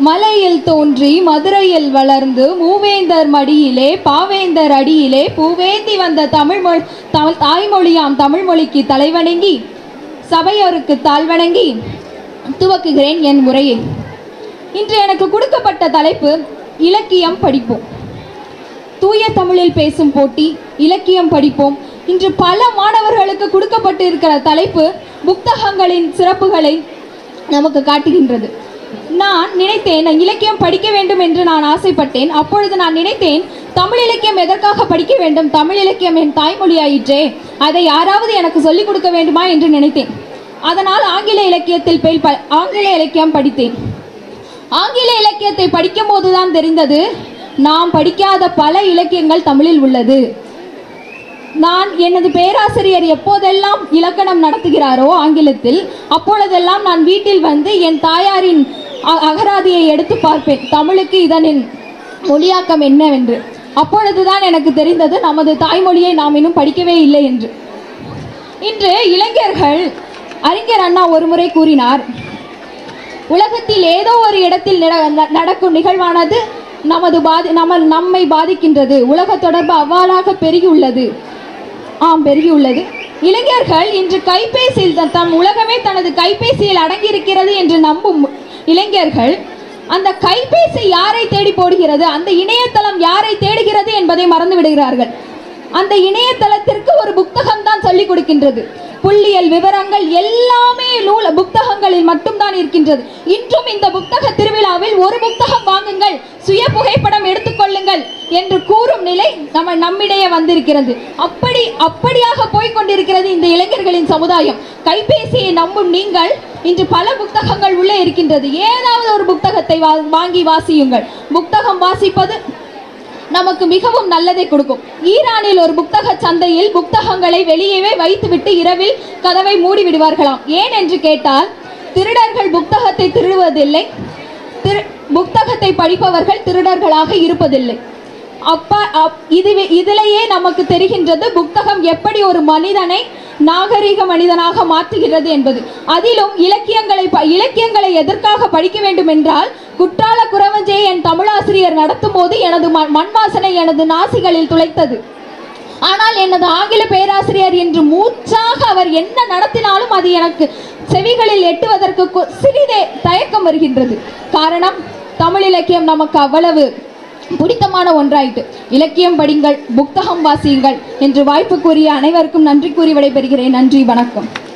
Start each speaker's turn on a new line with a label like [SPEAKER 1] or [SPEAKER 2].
[SPEAKER 1] மலையில் தோன்றி மதுரையில் வளர்ந்து மூவேந்தர் மடியிலே பாவேந்தர் அடியிலே பூவேந்தி வந்த தமிழ் மொழி தமிழ் தாய்மொழியாம் தமிழ் மொழிக்கு தலைவணங்கி சபையோருக்கு தாழ்வணங்கி துவக்குகிறேன் என் உரையை இன்று எனக்கு கொடுக்கப்பட்ட தலைப்பு இலக்கியம் படிப்போம் தூய தமிழில் பேசும் போட்டி இலக்கியம் படிப்போம் இன்று பல மாணவர்களுக்கு கொடுக்கப்பட்டு இருக்கிற தலைப்பு புத்தகங்களின் சிறப்புகளை நமக்கு காட்டுகின்றது நான் நினைத்தேன் நான் இலக்கியம் படிக்க வேண்டும் என்று நான் ஆசைப்பட்டேன் அப்பொழுது நான் நினைத்தேன் தமிழ் இலக்கியம் எதற்காக படிக்க வேண்டும் தமிழ் இலக்கியம் என் தாய்மொழியாயிற்றே அதை யாராவது எனக்கு சொல்லிக் கொடுக்க வேண்டுமா என்று நினைத்தேன் அதனால் ஆங்கில இலக்கியத்தில் போய் ப ஆங்கில இலக்கியம் படித்தேன் ஆங்கில இலக்கியத்தை படிக்கும் போதுதான் தெரிந்தது நாம் படிக்காத பல இலக்கியங்கள் தமிழில் உள்ளது நான் எனது பேராசிரியர் எப்போதெல்லாம் இலக்கணம் நடத்துகிறாரோ ஆங்கிலத்தில் அப்பொழுதெல்லாம் நான் வீட்டில் வந்து என் தாயாரின் அ- அகராதியை எடுத்து பார்ப்பேன் தமிழுக்கு இதனின் மொழியாக்கம் என்னவென்று அப்பொழுதுதான் எனக்கு தெரிந்தது நமது தாய்மொழியை நாம் இன்னும் படிக்கவே இல்லை என்று இன்று இளைஞர்கள் அறிஞர் அண்ணா ஒருமுறை கூறினார் உலகத்தில் ஏதோ ஒரு இடத்தில் நட- ந- நடக்கும் நிகழ்வானது நமது பாதி நம்ம நம்மை பாதிக்கின்றது உலக தொடர்பு அவ்வாறாக பெருகியுள்ளது ஆம் பெருகியுள்ளது இளைஞர்கள் இன்று கைபேசியில் த- தம் உலகமே தனது கைபேசியில் அடங்கியிருக்கிறது என்று நம்பும் இளைஞர்கள் அந்த கைபேசி யாரை தேடி போடுகிறது அந்த இணையதளம் யாரை தேடுகிறது என்பதை மறந்து விடுகிறார்கள் அந்த இணையதளத்திற்கு ஒரு புத்தகம் தான் சொல்லிக் கொடுக்கின்றது புள்ளியல் விவரங்கள் எல்லாமே நூல புத்தகங்களில் மட்டும்தான் இருக்கின்றது இன்றும் இந்த புத்தக திருவிழாவில் ஒரு புத்தகம் வாங்குங்கள் சுய புகைப்படம் எடுத்துக்கொள்ளுங்கள் என்று கூறும் நிலை நம்ம நம்மிடையே வந்திருக்கிறது அப்படி அப்படியாக போய்க் கொண்டிருக்கிறது இந்த இளைஞர்களின் சமுதாயம் கைபேசியை நம்பும் நீங்கள் இன்று பல புத்தகங்கள் உள்ளே இருக்கின்றது ஏதாவது ஒரு புத்தகத்தை வா- வாங்கி வாசியுங்கள் புத்தகம் வாசிப்பது நமக்கு மிகவும் நல்லதை கொடுக்கும் ஈரானில் ஒரு புத்தக சந்தையில் புத்தகங்களை வெளியவே வைத்துவிட்டு இரவில் கதவை மூடி விடுவார்களாம் ஏன் என்று கேட்டால் திருடர்கள் புத்தகத்தை திருடுவதில்லை திரு புத்தகத்தை படிப்பவர்கள் திருடர்களாக இருப்பதில்லை அப்ப அப்- இதுவே இதிலேயே நமக்கு தெரிகின்றது புத்தகம் எப்படி ஒரு மனிதனை நாகரிக மனிதனாக மாற்றுகிறது என்பது அதிலும் இலக்கியங்களை ப- இலக்கியங்களை எதற்காக படிக்க வேண்டும் என்றால் குற்றால குறவஞ்சே என் தமிழாசிரியர் நடத்தும் போது எனது மண் மண் வாசனை எனது நாசிகளில் துளைத்தது ஆனால் எனது ஆங்கில பேராசிரியர் என்று மூச்சாக அவர் என்ன நடத்தினாலும் அது எனக்கு செவிகளில் எட்டுவதற்கு கொ- சிறிதே தயக்கம் வருகின்றது காரணம் தமிழ் இலக்கியம் நமக்கு அவ்வளவு பிடித்தமான ஒன்றாயிட்டு இலக்கியம் படிங்கள் புத்தகம் வாசியுங்கள் என்று வாய்ப்பு கூறிய அனைவருக்கும் நன்றி கூறி விடைபெறுகிறேன் நன்றி வணக்கம்